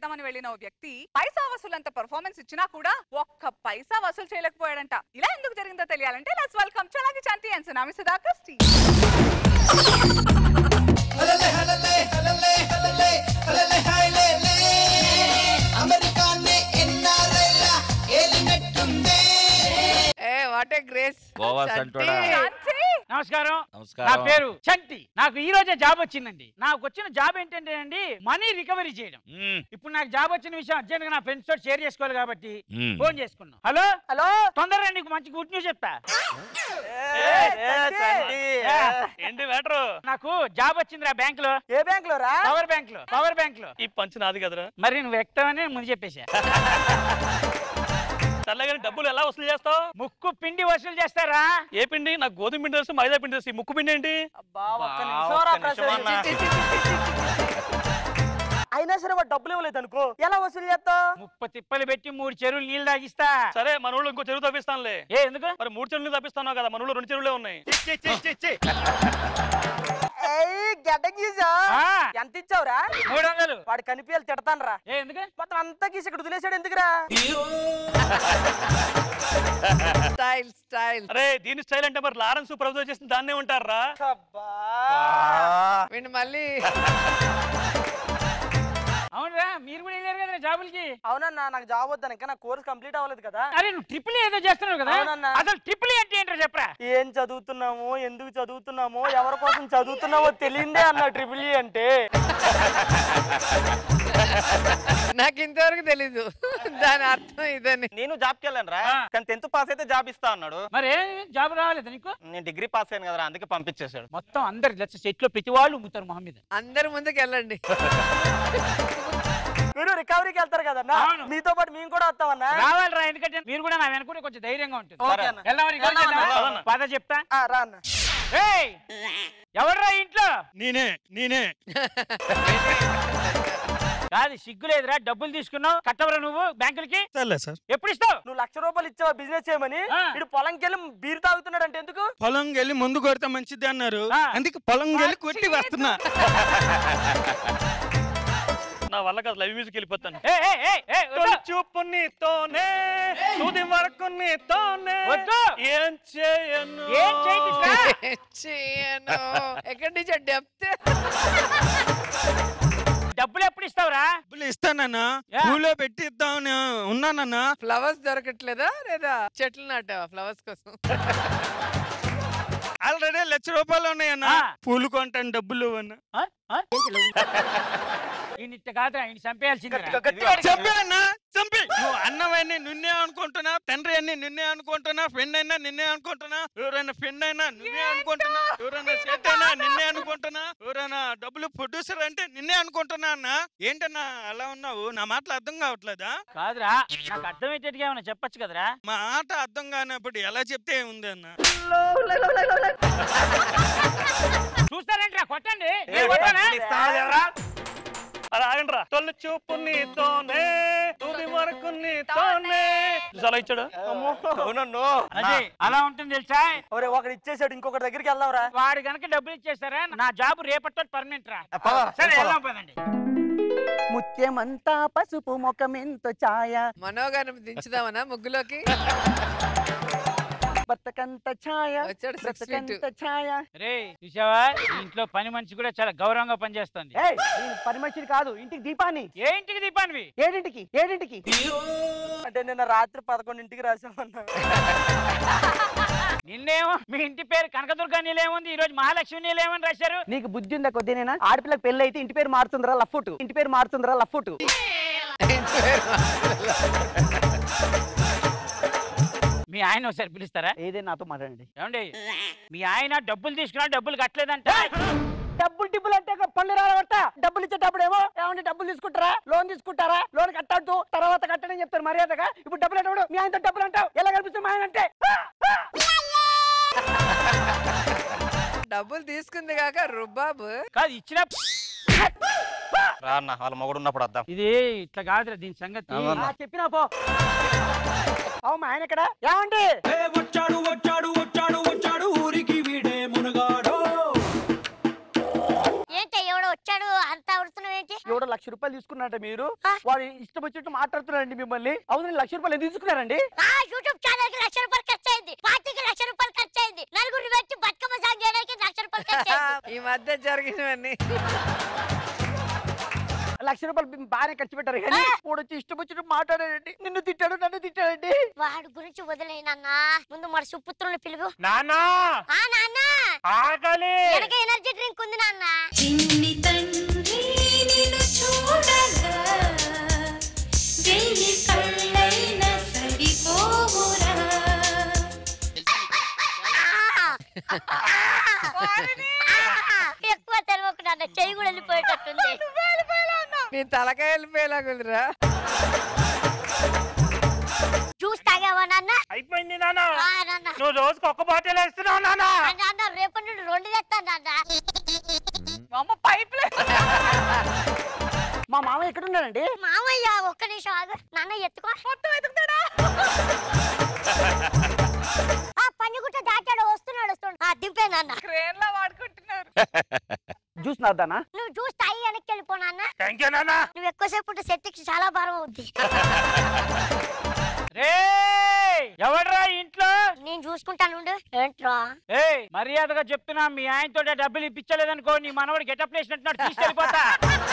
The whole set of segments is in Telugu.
చేద్దామని వెళ్ళిన ఓ వ్యక్తి పైసా వసూలంత పర్ఫార్మెన్స్ ఇచ్చినా కూడా ఒక్క పైసా వసూలు చేయలేకపోయాడంట ఇలా ఎందుకు జరిగిందో తెలియాలంటే let's welcome Chalaki Chanti and Tsunami Sudhakar Steve హలలే హలలే హలలే హలలే హలలే హైలేలే అమెరికానే ఎన్ఆర్ఐలా ఏలినట్టుందే ఏ వాట్ ఏ గ్రేస్ గోవా సంటోడా. శాంతి నమస్కారం నా నమస్కారం పేరు చంటి నాకు ఈ రోజే జాబ్ వచ్చిందండి నాకు వచ్చిన జాబ్ ఏంటంటే అండి మనీ రికవరీ చేయడం మ్మ్. ఇప్పుడు నాకు జాబ్ వచ్చిన విషయం అర్జెంట్ గా నా ఫ్రెండ్స్ తోటి షేర్ చేసుకోవాలి కాబట్టి మ్మ్. ఫోన్ చేసుకున్నాం హలో హలో తొందరగా నీకు మంచి గుడ్ న్యూస్ చెప్తా ఏంటి మ్యాటర్ నాకు జాబ్ వచ్చిందిరా బ్యాంక్ లో ఏ బ్యాంక్ లో రా పవర్ బ్యాంక్ లో పవర్ బ్యాంక్ లో ఈ పంచ్ నాది కదరా మరి నువ్వు వ్యక్తమని ముందు చెప్పేశా సర్లే కానీ డబ్బులు ఎలా వసూలు చేస్తావు ముక్కు పిండి వసూలు చేస్తారా ఏ పిండి నాకు గోధుమ పిండి తెలుసు మైదా పిండి తెలుసు ఈ ముక్కు పిండి ఏంటి అబ్బా, ఒక్క బా, నిమిషం ఒక్క రా నిమిషం ప్రసాద్. అన్నా. చి, చి, చి, చి, చి, చి, చి. అయినా సరే వాడు డబ్బులు ఇవ్వలేదు అనుకో ఎలా వసూలు చేస్తావు ముప్ప తిప్పలు పెట్టి మూడు చెరువులు నీళ్ళు తాగిస్తా సరే మన ఊళ్ళో ఇంకో చెరువు తప్పిస్తానులే ఏ ఎందుకు మరి మూడు చెరువులు తప్పిస్తున్నావు కదా మన ఊళ్ళో రెండు చెరువులే ఉన్నాయి ఏయ్, గడ్డ గీసా ఆ, ఎంత ఇచ్చావురా మూడు వందలు వాడు కనిపించాలి తిడతాను రా ఏ ఎందుకు మొత్తం అంతా గీసి ఇక్కడ వదిలేసాడు ఎందుకురా స్టైల్ స్టైల్ అరే దీని స్టైల్ అంటే మరి లారెన్స్ ప్రభుత్వం చేసిన దాన్నే ఉంటారా అబ్బా. వీళ్ళు మళ్ళీ అవునరా మీరు కూడా వెళ్ళారు కదా జాబులకి అవునన్నా నాకు జాబ్ వద్దాను ఇంకా నా కోర్స్ కంప్లీట్ అవ్వలేదు కదా అరే నువ్వు ట్రిపుల్ ఏదో చేస్తున్నావు కదా అవునన్నా. అసలు ట్రిపుల్ ఏంటి ఏంటో చెప్పరా ఏం చదువుతున్నామో ఎందుకు చదువుతున్నామో ఎవరి కోసం చదువుతున్నామో తెలియందే అన్న ట్రిపుల్ ఈ అంటే నాకు ఇంతవరకు తెలీదు దాని అర్థం ఇదని నేను జాబ్కి వెళ్ళాను రా ఆ. కానీ టెన్త్ పాస్ అయితే జాబ్ ఇస్తా అన్నాడు మరి ఏ జాబ్ రాలేదు నీకు నేను డిగ్రీ పాస్ అయ్యాను కదా అందుకే పంపించేశాడు మొత్తం అందరు లక్ష సెట్లో ప్రతి వాళ్ళు ఉమ్ముతారు మొహం మీద అందరి ముందుకు వెళ్ళండి మీరు రికవరీకి వెళ్తారు కదన్నా అవును. మీతో పాటు మేము కూడా వస్తామన్నా రావాలిరా ఎందుకంటే మీరు కూడా నా వెనుకుంటే కొంచెం ధైర్యంగా ఉంటుంది ఓకే అన్న. వెళ్దామా, రికార్డ్ వెళ్దాం అన్న. చేద్దామా? వెళ్దాం. పద చెప్తా ఆ, రా అన్న ఏయ్ ఎవర్రా ఇంట్లో నేనే నేనే కాదు సిగ్గులేదురా డబ్బులు తీసుకున్నావు కట్టవరా నువ్వు బ్యాంకులకి సర్లే సార్ ఎప్పుడు ఇస్తావు నువ్వు లక్ష రూపాయలు ఇచ్చావా బిజినెస్ చేయమని ఆ. ఇటు పొలంకి వెళ్ళి బీరు తాగుతున్నాడు అంటే ఎందుకు పొలం వెళ్ళి ముందు కొడితే మంచిది అన్నారు ఆ. అందుకే పొలం వెళ్ళి కొట్టి వస్తున్నా నా వల్ల కాదు లైవ్ మ్యూజిక్ వెళ్ళిపోతాను ఏ ఏ ఏ ఏ వద్దు. చూపు నీతోనే తుది వరకు నీతోనే వద్దు. ఏం చేయను ఏం చేయకురా చేయను ఎక్కడి నుంచి డెప్త్ డబ్బులు ఎప్పుడు ఇస్తావురా డబ్బులు ఇస్తానన్నా యా. ఊళ్ళో పెట్టి ఇద్దామని ఉన్నానన్నా ఫ్లవర్స్ దొరకట్లేదా లేదా చెట్లు నాటావా ఫ్లవర్స్ కోసం ఆల్రెడీ లక్ష రూపాయలు ఉన్నాయన్నా ఆ. పూలు కొంటాను డబ్బులు అన్నా ఆ? ఆ? ఈయన ఇట్ట కాదురా ఈయన చంపేయాల్సిందిరా చంపే అన్నా చంపి నువ్వు అన్నవన్నీ నిన్నే అనుకుంటున్నా తండ్రి అన్ని నిన్నే అనుకుంటున్నా ఫ్రెండ్ అయినా నిన్నే అనుకుంటున్నా ఎవరైనా ఫ్రెండ్ అయినా నిన్నే అనుకుంటున్నా ఎవరైనా సెట్ అయినా నిన్నే అనుకుంటున్నా ఎవరైనా డబ్బులు ప్రొడ్యూసర్ అంటే నిన్నే అనుకుంటున్నా అన్న ఏంటన్నా అలా ఉన్నావు నా మాటలు అర్థం కావట్లేదా కాదురా నాకు అర్థమయ్యేటట్టుగా ఏమైనా చెప్పొచ్చు కదరా మా ఆట అర్థం కానప్పుడు ఎలా చెప్తే ఏముంది అన్న చూస్తారంట్రా కొట్టండి నేను కొట్టానా? అలా ఆగండి రా తొలి చూపు నీతోనే తుది వరకు నీతోనే చాలా ఇచ్చాడు అవునన్ను అదే అలా ఉంటుంది తెలుసా ఒరే ఒకడు ఇచ్చేసాడు ఇంకొకటి దగ్గరికి వెళ్దాంరా వాడు గనక డబ్బులు ఇచ్చేస్తారా నా జాబ్ రేపటితో పర్మనెంట్ రా పద, సరే పద. వెళ్దాం పదండి ముత్యమంతా పసుపు ముఖమెంతో ఛాయ మనోగారిని దించుదామనా ముగ్గులోకి బతకంత ఛాయ వచ్చాడు six feet. బ్రతకంత ఛాయ రే చూసావా ఈ ఇంట్లో పని మనిషి కూడా చాలా గౌరవంగా పనిచేస్తుంది ఏయ్ నేను పని మనిషిని కాదు ఇంటికి దీపాన్ని ఏ ఇంటికి దీపానివి ఏడింటికి ఏడింటికి అంటే నిన్న రాత్రి పదకొండింటికి రాసామన్నా నిన్నేమో మీ ఇంటి పేరు కనకదుర్గ నీలేముంది ఈ రోజు మహాలక్ష్మి నీలేమని రాశారు నీకు బుద్ధి ఉందా కొద్దినేనా ఆడపిల్లకి పెళ్లి అయితే ఇంటి పేరు మారుతుందిరా లఫ్ఫుటు ఇంటి పేరు మారుతుందిరా లఫ్ఫుటు మీ ఆయన ఒకసారి పిలుస్తారా ఏదే నాతో మాట్లాడండి ఏమండి మీ ఆయన డబ్బులు తీసుకున్నా డబ్బులు కట్టలేదంట డబ్బులు టిబ్బులు అంటే ఒక పళ్ళు రాలబడతా డబ్బులు ఇచ్చేటప్పుడు ఏమో ఏమంటే డబ్బులు తీసుకుంటారా లోన్ తీసుకుంటారా లోన్ కట్టద్దు తర్వాత కట్టడని చెప్తారు మర్యాదగా ఇప్పుడు డబ్బులు అంటే మీ ఆయనతో డబ్బులు అంటావు ఎలా కనిపిస్తుంది మా ఆయన అంటే డబ్బులు తీసుకుంది కాక రుబాబు కాదు ఇచ్చిన రా అన్న వాళ్ళ మొగుడు ఉన్నప్పుడు వద్దాం ఇది ఇట్లా కాదురా దీని సంగతి అవునా? ఆ, చెప్పినా పో అవు మా ఆయన ఎక్కడ ఏమండి వచ్చాడు వచ్చాడు వచ్చాడు వచ్చాడు ఊరికి వీడే మునగాడు ఏంటి ఎవడో వచ్చాడు దాచాడు అంతా ఉడుతున్నావు ఏంటి ఎవడో లక్ష రూపాయలు తీసుకున్నారంట మీరు ఆ? వాడు ఇష్టం వచ్చినట్టు మాట్లాడుతున్నారండి మిమ్మల్ని అవును లక్ష రూపాయలు ఎందుకు తీసుకున్నారండి ఆ యూట్యూబ్ ఛానల్ కి లక్ష రూపాయలు ఖర్చు అయింది పార్టీకి లక్ష రూపాయలు ఖర్చు అయింది నలుగురు పెట్టి బతుకమ్మ సాంగ్ చేయడానికి లక్ష రూపాయలు ఖర్చు అయింది ఈ మధ్య జరిగినవన్నీ లక్ష రూపాయలు మీ బాగానే ఖర్చు పెట్టారు కానీ వాడు వచ్చి ఇష్టం వచ్చినట్టు మాట్లాడాడండి నిన్ను తిట్టాడు నన్ను తిట్టాడండి వాడి గురించి వదిలేనన్నా ముందు మన సుపుత్రుని పిలువు నానా ఆ నాన్న ఆకలి వెనక ఎనర్జీ డ్రింక్ ఉంది నాన్న చిన్ని తండ్రి నిన్ను చూడగా వెయ్యి కళ్ళైన సరిపోవురా ఎక్కువ తెలవకు నాన్న చెయ్యి కూడా వెళ్ళిపోయేటట్టుంది నీ తలకాయ వెళ్ళిపోయేలాగుందిరా జ్యూస్ తాగావా నాన్న అయిపోయింది నానా ఆ, నాన్న నువ్వు రోజుకి ఒక్క బాటిల్ వేస్తున్నావు నానా ఆ, నాన్న రేపటి నుండి రెండు తెస్తాను నాన్న మా అమ్మ పైప్ మా మామ ఎక్కడ ఉన్నాడండి మామయ్య ఒక్క నిమిషం ఆగు నాన్న ఎత్తుకో మొత్తం వెతుకుతాడా ఆ పన్నుగుట్ట దాటాడు వస్తున్నాడు వస్తున్నాడు ఆ దింపే నాన్న క్రేన్ లా వాడుకుంటున్నారు జ్యూస్ నాదానా నువ్వు జ్యూస్ తాగి వెనక్కి వెళ్ళిపో నాన్న థ్యాంక్ యూ నానా నువ్వు ఎక్కువసేపు ఉంటే సెట్టికి చాలా భారం అవుద్ది రే ఎవడ్రా ఇంట్లో నేను చూసుకుంటాను ఉండు. ఏంట్రా ఏయ్ మర్యాదగా చెప్తున్నా మీ ఆయనతో డబ్బులు ఇప్పించలేదనుకో నీ మనవడు గెటప్ వేసినట్టు తీసుకెళ్ళిపోతా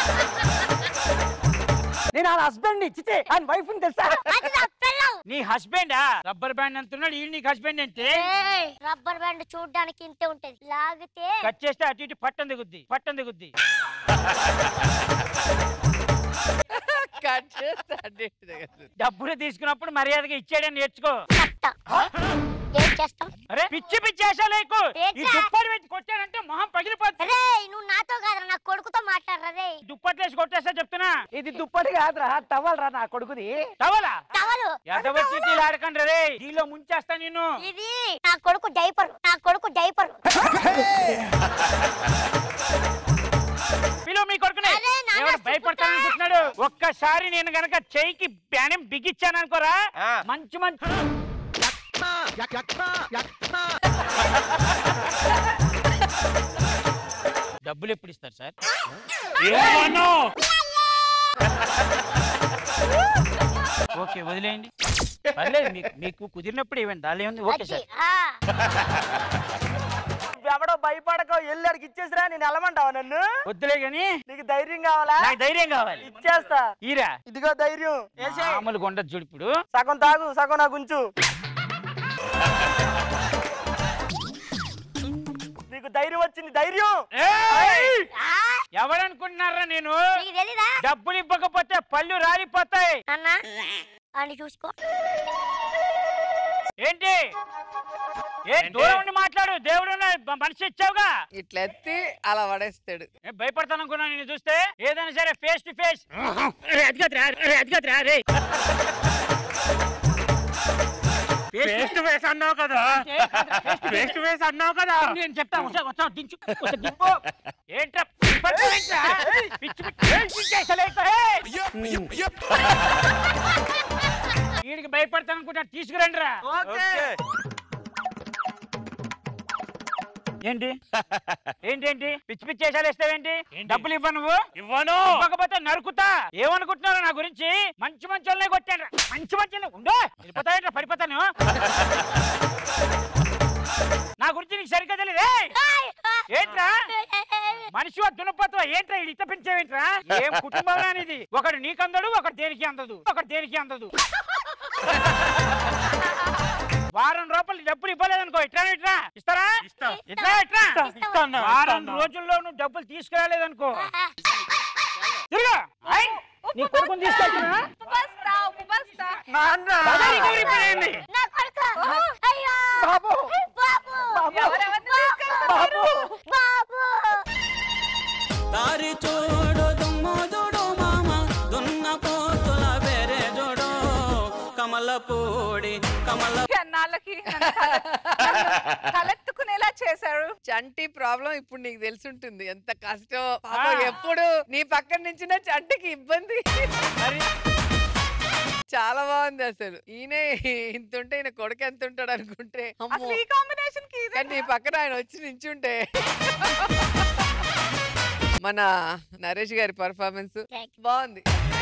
నేను ఆయన హస్బెండ్ ని చిచ్చే ఆయన వైఫ్ ని తెలుసా అది నా పిల్లం నీ హస్బెండా రబ్బర్ బ్యాండ్ అంటున్నాడు ఈ నీకు హస్బెండ్ అంటే ఏయ్, రబ్బర్ బ్యాండ్ చూడడానికి ఇంతే ఉంటది లాగితే కట్ చేస్తే అటు ఇటు పట్టం దిగుద్ది పట్టం దిగుద్ది కట్ చేస్తే అడ్డు ఇటు దిగదు. డబ్బులు తీసుకున్నప్పుడు మర్యాదగా ఇచ్చేయడం నేర్చుకో చెప్తా ఏం చేస్తాం అరే పిచ్చి పిచ్చి వేషాలు వేయకు. ఈ ఏంట్రా? దుప్పటి పెట్టి కొట్టానంటే మొహం పగిలిపోతుంది రే నువ్వు నాతో కాదురా నా కొడుకుతో మాట్లాడరా రే దుప్పట్లు వేసి కొట్టేస్తా చెప్తున్నా ఇది దుప్పటి కాదురా టవల్ రా నా కొడుకుది టవలా టవలు ఎదవచ్చి ఆడకండి రే దీనిలో ముంచేస్తా నిన్ను ఇది నా కొడుకు డైపర్ నా కొడుకు డైపర్ పిలువు మీ కొడుకుని అరే, నాన్న, ఎవడు భయపడతాననుకుంటున్నాడు ఒక్కసారి నేను గనక చెయ్యికి బ్యానం బిగిచ్చాను అనుకోరా ఆ. మంచి మంచి డబ్బులు ఎప్పుడు ఇస్తారు సార్ ఓకే వదిలేయండి పర్లేదు మీకు మీకు కుదిరినప్పుడు ఇవ్వండి దాని ఏముంది ఓకే అది, సార్ ఆ. ఎవడో భయపడక వెళ్ళాడికి ఇచ్చేసిరా నేను వెళ్ళమంటావా నన్ను వద్దులే గాని నీకు ధైర్యం కావాలా నాకు ధైర్యం కావాలి ఇచ్చేస్తా ఈరా ఇదిగో ధైర్యం ఏసేయ్. మామూలుగా ఉండదు చూడు ఇప్పుడు సగం తాగు సగం నాకు ఉంచు నీకు ధైర్యం వచ్చింది ధైర్యం ఏయ్! ఆ, ఎవరనుకుంటున్నారా నేను నీకు తెలీదా డబ్బులు ఇవ్వకపోతే పళ్ళు రాలిపోతాయి అన్న అని చూసుకో ఏంటి ఏ దూరం ఉండి మాట్లాడు దేవుడు ఉన్నాడు, మ- మనిషి ఇచ్చావుగా ఇట్లా ఎత్తి అలా పడేస్తాడు నేను భయపడతాను అనుకున్నా నేను చూస్తే ఏదైనా సరే face to face face to face అన్నావు కదా ఫేస్ టు ఫేస్ అన్నావు కదా నేను చెప్తా వచ్చా వచ్చా దించు కొంచెం దింపు ఏంట్రా పట్టుకోవేంట్రా? పిచ్చి పిచ్చి ఏం దించేసలేక, ఏయ్! వీడికి భయపడతాను అనుకుంటా తీసుకురండి రా ఏంటి ఏంటేంటి పిచ్చి పిచ్చి వేషాలు వేస్తావేంటి డబ్బులు ఇవ్వ నువ్వు ఇవ్వను ఇవ్వకపోతే నరుకుతా ఏమనుకుంటున్నారు నా గురించి మంచి మంచి వాళ్ళనే కొట్టాను మంచి మంచి వాళ్ళని- ఉండు వెళ్ళిపోతాయంట పడిపోతాను నా గురించి నీకు సరిగ్గా తెలియదు ఏయ్! ఏంట్రా మనిషి దున్నపోతావా ఏంట్రా ఇది ఇట్ట పెంచావేంట్రా ఏం కుటుంబం అనేది ఒకడు నీకు అందడు ఒకడు దేనికి అందదు ఒకడు దేనికి అందదు వారం రూపాయలు డబ్బులు ఇవ్వలేదనుకో ఇట్లా ఇట్లా ఇస్తారా ఇట్లా ఇట్లా ఇస్తాం. వారం రోజుల్లో నువ్వు డబ్బులు తీసుకురాలేదనుకో తిరుగా ఆయ్, నీ కొడుకుని తీసుకెళ్తున్నా ఉపబస్తా ఉపబస్తా బజార్ రికవరీ పోయింది. నా కొడుకు అయ్యో బాబు బాబు ఎవరెవరిని తీసుకెళ్తున్నారు? బాబు దారి చూడు దుమ్ము చూడు మామ దున్న పోతుల బెరే చూడు కమలపూడి కమల ఎన్నాళ్ళకి నన్ను తల- నన్ను తలెత్తుకునేలా చేశారు చంటి ప్రాబ్లం ఇప్పుడు నీకు తెలుసుంటుంది ఎంత కష్టం పాపం ఎప్పుడు నీ పక్కన నుంచిన చంటికి ఇబ్బంది మరి చాలా బాగుంది అసలు ఈయన ఇంత ఉంటే ఈయన కొడుకు ఎంత ఉంటాడు అనుకుంటే అమ్మో. అసలు ఈ కాంబినేషన్ కి ఇదే కానీ నీ పక్కన ఆయన వచ్చి నించుంటే మన నరేష్ గారి పర్ఫార్మెన్స్ Thank బాగుంది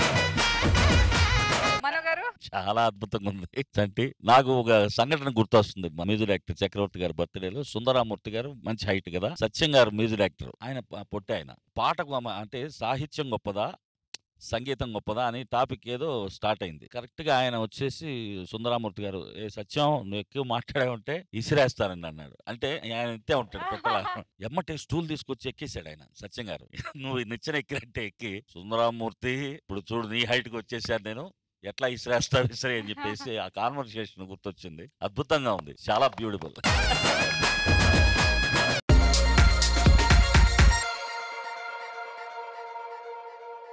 మనో గారు చాలా అద్భుతంగా ఉంది అంటే నాకు ఒక సంఘటన గుర్తొస్తుంది మా మ్యూజిక్ డైరెక్టర్ చక్రవర్తి గారి బర్త్డేలో సుందరామూర్తి గారు మంచి హైట్ కదా సత్యం గారు మ్యూజిక్ డైరెక్టర్ ఆయన ప- పొట్టి ఆయన పాటకు అమ- అంటే సాహిత్యం గొప్పదా సంగీతం గొప్పదా అని టాపిక్ ఏదో స్టార్ట్ అయింది కరెక్ట్ గా ఆయన వచ్చేసి సుందరామూర్తి గారు ఏ సత్యం నువ్వు ఎక్కువ మాట్లాడే ఉంటే ఇసిరేస్తానండి అన్నాడు అంటే ఆయన ఇంతే ఉంటాడు పెట్టలా ఎమ్మటే స్టూల్ తీసుకొచ్చి ఎక్కేసాడు ఆయన సత్యం గారు నువ్వు నిచ్చెన ఎక్కినట్టే ఎక్కి సుందరామూర్తి ఇప్పుడు చూడు నీ హైట్ కి వచ్చేసాను నేను ఎట్లా ఇసిరేస్తావు ఇసిరే అని చెప్పేసి ఆ కాన్వర్సేషన్ గుర్తొచ్చింది అద్భుతంగా ఉంది చాలా బ్యూటిఫుల్